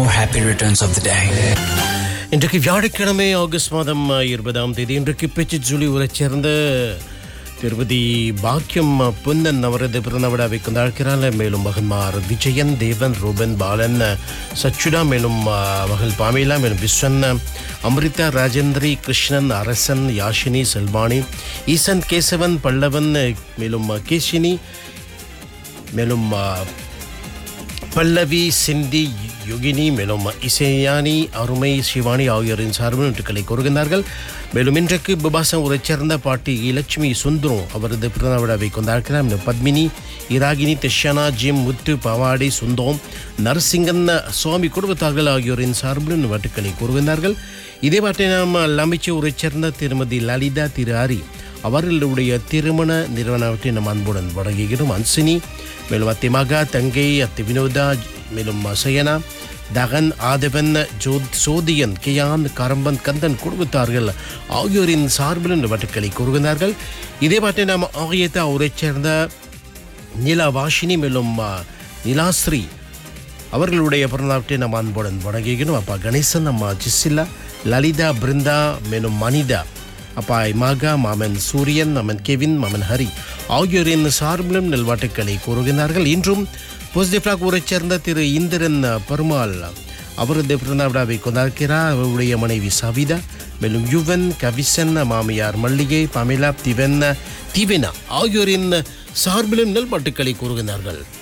happy returns of the day. இன்றைக்கு வியாழக்கிழமை August மாதம் இருபதாம் தேதி இன்றைக்கு பேச்சு ஜூலி ஊரைச் சேர்ந்த திருப்பதி பாக்கியம் புன்னன் அவரது பிறந்த விழாவை கொண்டாடுகிறார் மேலும் மகன்மார் விஜயன் தேவன் ரூபன் பாலன் சச்சுடா மேலும் ஆ, மகள் பாமேலா மேலும் விஸ்வன் அமிர்தா ராஜேந்திரி கிருஷ்ணன் அரசன் யாஷினி செல்வாணி ஈசன் கேசவன் பல்லவன் மேலும் கேஷினி மேலும் ஆ, பல்லவி சிந்தி யுகினி மேலும் இசையானி அருமை சிவானி ஆகியோரின் சார்பில் நன்றிகளை கூறுகின்றார்கள் மேலும் இன்றைக்கு பிபாசம் உரைச் சேர்ந்த பாட்டி லட்சுமி சுந்தரம் அவரது பிறந்த விழாவை கொண்டாடுகிறார் மேலும் பத்மினி இராகினி தெஷனா ஜிம் முத்து பவாடி சுந்தோம் நரசிங்கன் சுவாமி குடும்பத்தார்கள் ஆகியோரின் சார்பில் நன்றிகளை கூறுகின்றார்கள் இதே பாட்டை நாம் லமிச்சு உரைச் சேர்ந்த திருமதி லலிதா திரு ஹரி அவர்களுடைய திருமண நிறுவனத்தை நம் அன்புடன் வழங்குகிறோம் அன்சினி மேலும் அத்தி மகா தங்கை அத்தி வினோதா மேலும் சயனா தகன் ஆதவன் ஜோத் சோதியன் கியான் கரம்பன் கந்தன் குடும்பத்தார்கள் ஆகியோரின் சார்பில் இந்த வட்டுக்களை கூறுகிறார்கள் இதே பாட்டை நாம் ஆகியத்தை அவரைச் சேர்ந்த நிலா வாஷினி மேலும் ஆ, நிலாஸ்ரீ அவர்களுடைய பிறந்தநாட்டை நம்ம அன்புடன் வணங்குகிறோம் அப்பா கணேசன் அம்மா ஜிஸ்ஸில்லா லலிதா பிருந்தா மேலும் மனிதா அப்பா மகா மாமன் சூரியன் மாமன் கெவின் மாமன் ஹரி ஆகியோரின் சார்பிலும் நல்வாட்டுக்களை கூறுகிறார்கள் இன்றும் போஸ்டிஃப்ளாக் ஊரைச் சேர்ந்த திரு இந்திரன் பெருமாள் அவரது பிறந்த விழாவை கொண்டாடுகிறார் அவருடைய மனைவி சவிதா மேலும் யுவன் கவிசன் மாமியார் மல்லிகை பமிலா திவன் திவெனா ஆகியோரின் சார்பிலும் நல்பாட்டுக்களை கூறுகிறார்கள்